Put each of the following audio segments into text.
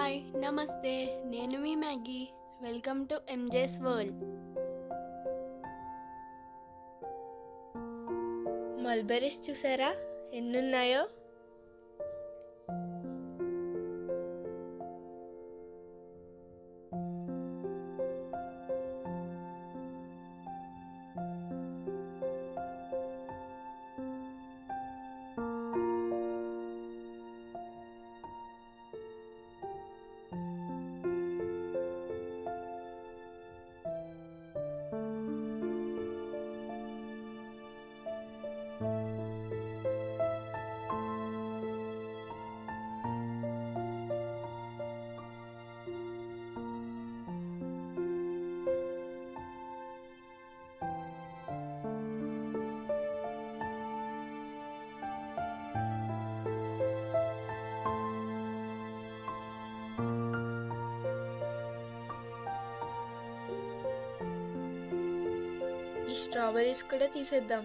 Hi నమస్తే నేను మీ Maggie welcome to MJ's world mulberries చూసారా ఎన్నున్నాయో ఈ స్ట్రాబెర్రీస్ కూడా తీసేద్దాం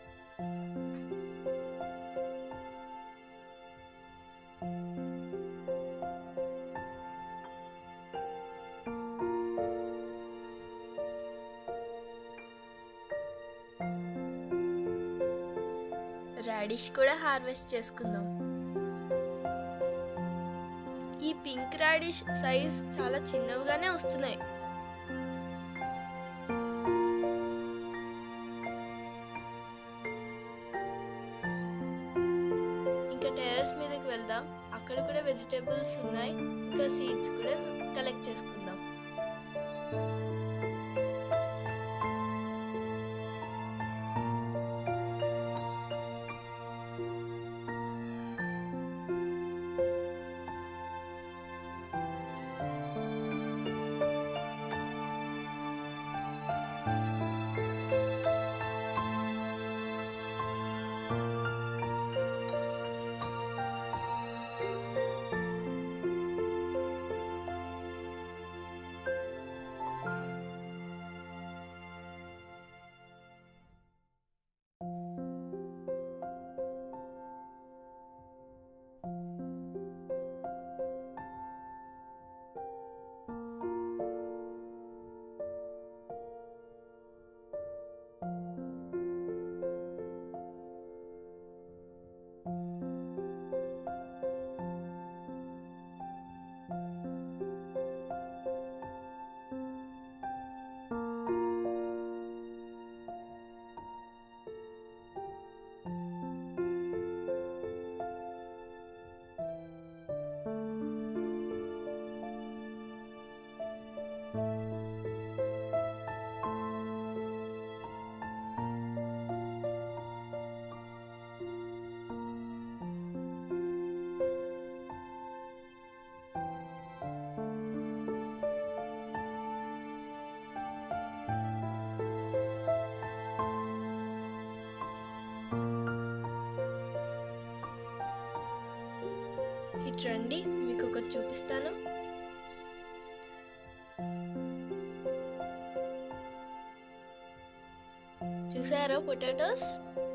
రాడిష్ కూడా హార్వెస్ట్ చేసుకుందాం ఈ పింక్ రాడిష్ సైజ్ చాలా చిన్నవిగానే వస్తున్నాయి ఇంకా టెర్రస్ మీదకి వెళ్దాం అక్కడ కూడా వెజిటేబుల్స్ ఉన్నాయి ఇంకా సీడ్స్ కూడా కలెక్ట్ చేసుకుందాం ఇటు రండి మీకు ఒకటి చూపిస్తాను చూసారా పొటాటోస్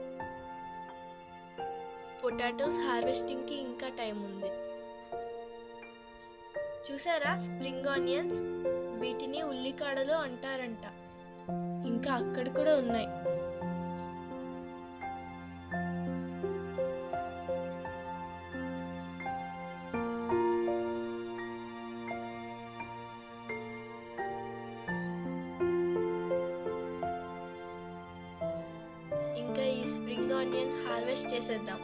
పొటాటోస్ హార్వెస్టింగ్కి ఇంకా టైం ఉంది చూసారా స్ప్రింగ్ ఆనియన్స్ వీటిని ఉల్లికాడలు అంటారంట ఇంకా అక్కడ కూడా ఉన్నాయి ఇంకా ఈ స్ప్రింగ్ ఆనియన్స్ హార్వెస్ట్ చేసేద్దాం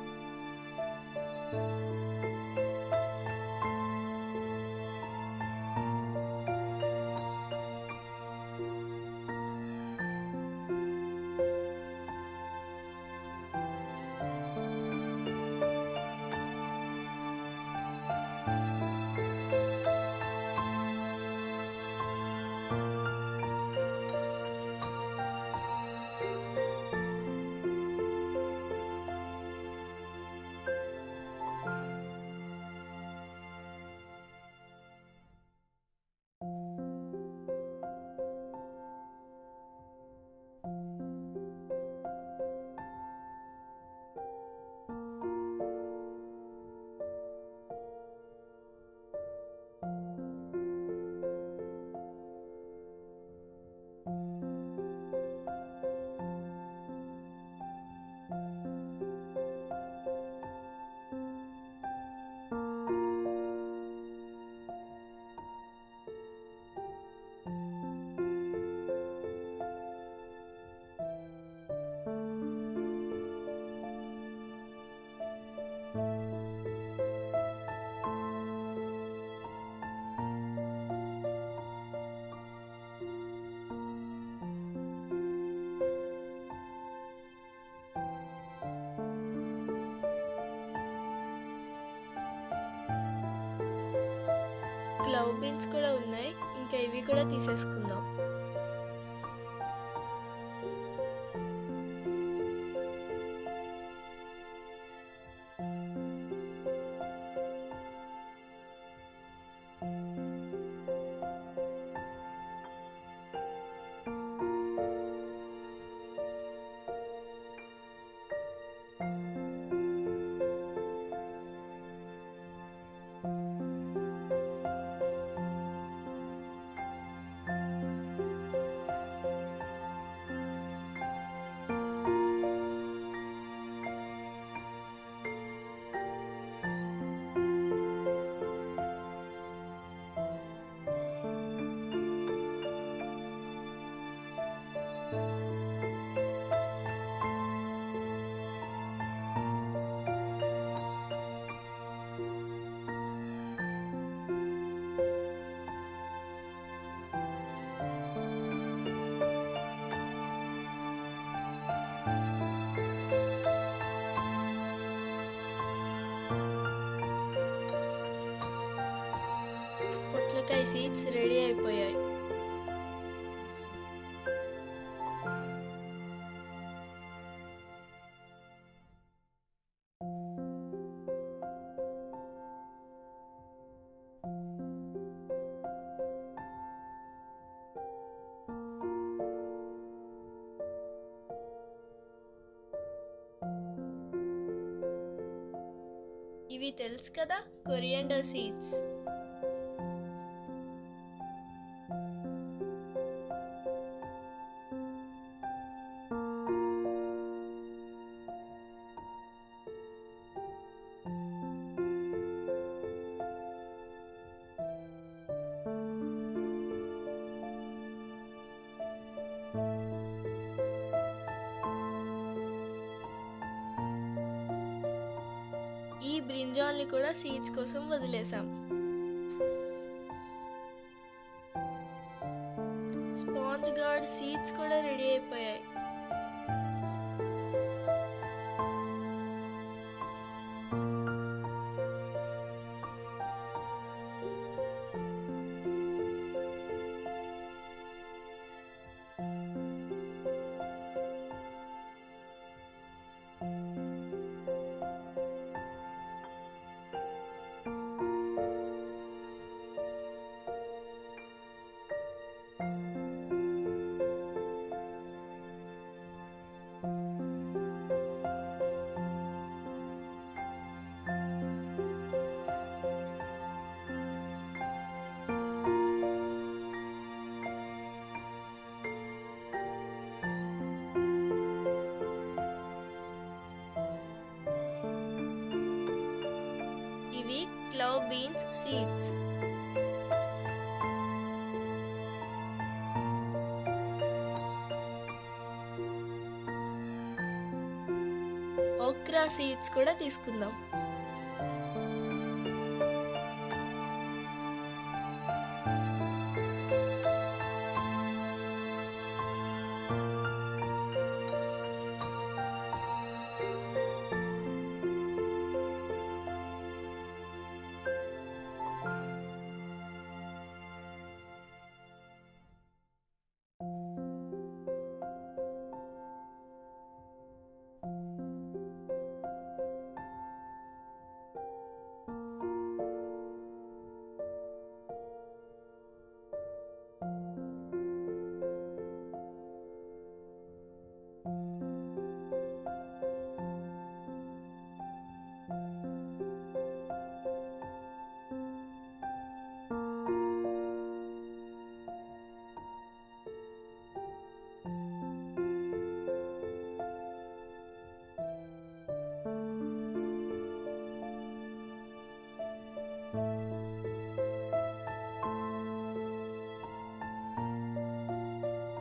క్లవ్ బీన్స్ కూడా ఉన్నాయి ఇంకా ఇవి కూడా తీసేసుకుందాం పొట్లకాయ సీడ్స్ రెడీ అయిపోయాయి ఇవి తెలుసు కదా కొరియండర్ సీడ్స్ ఈ బ్రింజాల్ని కూడా సీడ్స్ కోసం వదిలేసాం స్పాంజ్ గార్డ్ సీడ్స్ కూడా రెడీ అయిపోయాయి ఇవి క్లవ్ బీన్స్ సీడ్స్ ఓక్రా సీడ్స్ కూడా తీసుకుందాం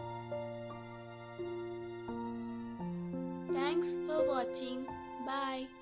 Thanks for watching. Bye.